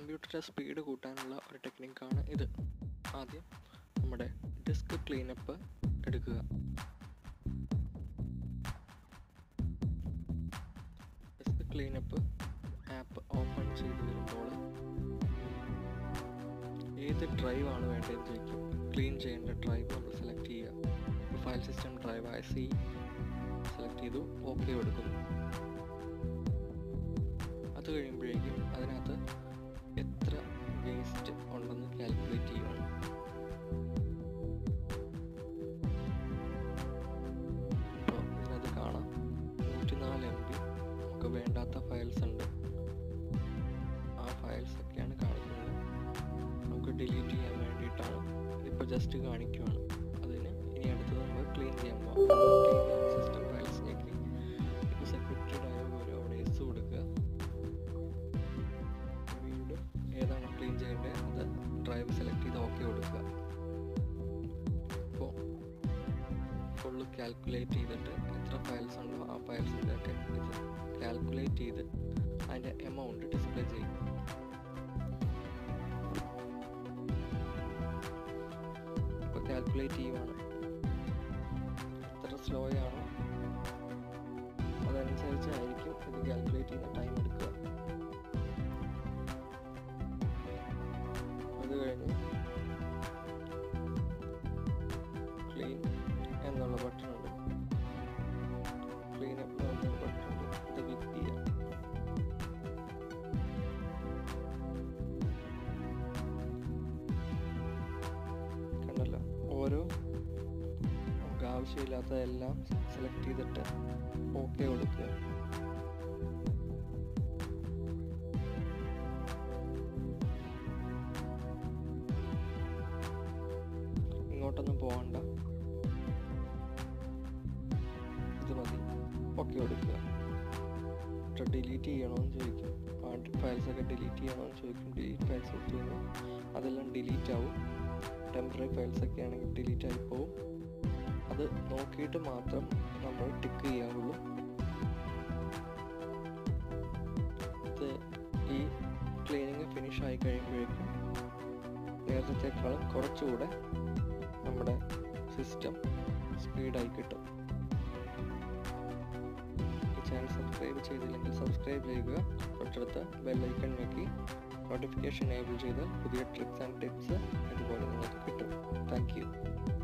കമ്പ്യൂട്ടറിൻ്റെ സ്പീഡ് കൂട്ടാനുള്ള ഒരു ടെക്നിക്കാണ് ഇത് ആദ്യം നമ്മുടെ ഡിസ്ക് ക്ലീനപ്പ് എടുക്കുക ഡിസ്ക് ക്ലീനപ്പ് ആപ്പ് ഓപ്പൺ ചെയ്ത് വരുമ്പോൾ ഏത് ഡ്രൈവ് ആണ് വേണ്ടതെന്ന് ചോദിക്കും ക്ലീൻ ചെയ്യേണ്ട ഡ്രൈവ് നമ്മൾ സെലക്ട് ചെയ്യുക ഫയൽ സിസ്റ്റം ഡ്രൈവ് ആയ സി സെലക്ട് ചെയ്തു ഓക്കെ കൊടുക്കുന്നു അത് കഴിയുമ്പോഴേക്കും അതിനകത്ത് എത്ര വേസ്റ്റ് ഉണ്ടെന്ന് കാൽക്കുലേറ്റ് ചെയ്യുകയാണ് അപ്പോൾ ഇതിനകത്ത് കാണാം നൂറ്റിനാല് എം ബി നമുക്ക് വേണ്ടാത്ത ഫയൽസ് ഉണ്ട് ആ ഫയൽസ് ഒക്കെയാണ് കാണിക്കുന്നത് നമുക്ക് ഡിലീറ്റ് ചെയ്യാൻ വേണ്ടിയിട്ടാണ് ഇതിപ്പോൾ ജസ്റ്റ് കാണിക്കുവാണ് അതിന് ഇനി അടുത്തത് നമ്മൾ ക്ലീൻ ചെയ്യാൻ പോകാം സിസ്റ്റം ഫയൽസിലേക്ക് ഇപ്പോൾ സെക്യൂരിറ്റി ഡയലോഗ് വരും അവിടെ എസ് കൊടുക്കുക വീണ്ടും ഏതാണോ ക്ലീൻ ചെയ്യേണ്ടത് അത് ഡ്രൈവ് സെലക്ട് ചെയ്ത് ഓക്കെ കൊടുക്കുക ഇപ്പോൾ ഫുള്ള് കാൽക്കുലേറ്റ് ചെയ്തിട്ട് എത്ര ഫയൽസ് ഉണ്ടോ ആ ഫയൽസിൻ്റെയൊക്കെ ഇത് കാൽക്കുലേറ്റ് ചെയ്ത് അതിൻ്റെ എമൗണ്ട് ഡിസ്പ്ലേ ചെയ്യും ഇപ്പോൾ കാൽക്കുലേറ്റ് ചെയ്യുവാണ് എത്ര സ്ലോ ആണോ അതനുസരിച്ചായിരിക്കും ഇത് കാൽക്കുലേറ്റ് ചെയ്യുന്ന ടൈം എടുക്കുക അത് കഴിഞ്ഞ് ക്ലീൻ എന്നുള്ള ബട്ടൺ ഉണ്ട് ക്ലീൻ അപ്പ് എന്നുള്ള ബട്ടൺ ഉണ്ട് ഇത് ക്ലിക്ക് ചെയ്യാം കണ്ടല്ലോ ഓരോ നമുക്ക് ആവശ്യമില്ലാത്തതെല്ലാം സെലക്ട് ചെയ്തിട്ട് ഓക്കെ കൊടുക്കുക ഇങ്ങോട്ടൊന്നും പോകണ്ട ഇത് മതി ഓക്കെ കൊടുക്കുക ഡിലീറ്റ് ചെയ്യണമെന്ന് ചോദിക്കും ഫയൽസ് ഒക്കെ ഡിലീറ്റ് ചെയ്യണമെന്ന് ചോദിക്കും ഡിലീറ്റ് ഫയൽസ് കൊടുത്തു കഴിഞ്ഞാൽ അതെല്ലാം ഡിലീറ്റ് ആവും ടെമ്പററി ഫയൽസ് ഒക്കെ ആണെങ്കിൽ ഡിലീറ്റ് ആയി പോവും അത് നോക്കിയിട്ട് മാത്രം നമ്മൾ ടിക്ക് ചെയ്യാവുള്ളൂ ഇത് ഈ ക്ലീനിങ് ഫിനിഷ് ആയി കഴിയുമ്പോഴേക്കും നേരത്തേക്കാളും കുറച്ചുകൂടെ നമ്മുടെ സിസ്റ്റം സ്പീഡായി കിട്ടും ഈ ചാനൽ സബ്സ്ക്രൈബ് ചെയ്തില്ലെങ്കിൽ സബ്സ്ക്രൈബ് ചെയ്യുക തൊട്ടടുത്ത് ബെല്ലൈക്കൺ നോക്കി നോട്ടിഫിക്കേഷൻ എനേബിൾ ചെയ്താൽ പുതിയ ട്രിക്സ് ആൻഡ് ടിപ്സ് ഇതുപോലെ നിങ്ങൾക്ക് കിട്ടും താങ്ക് യു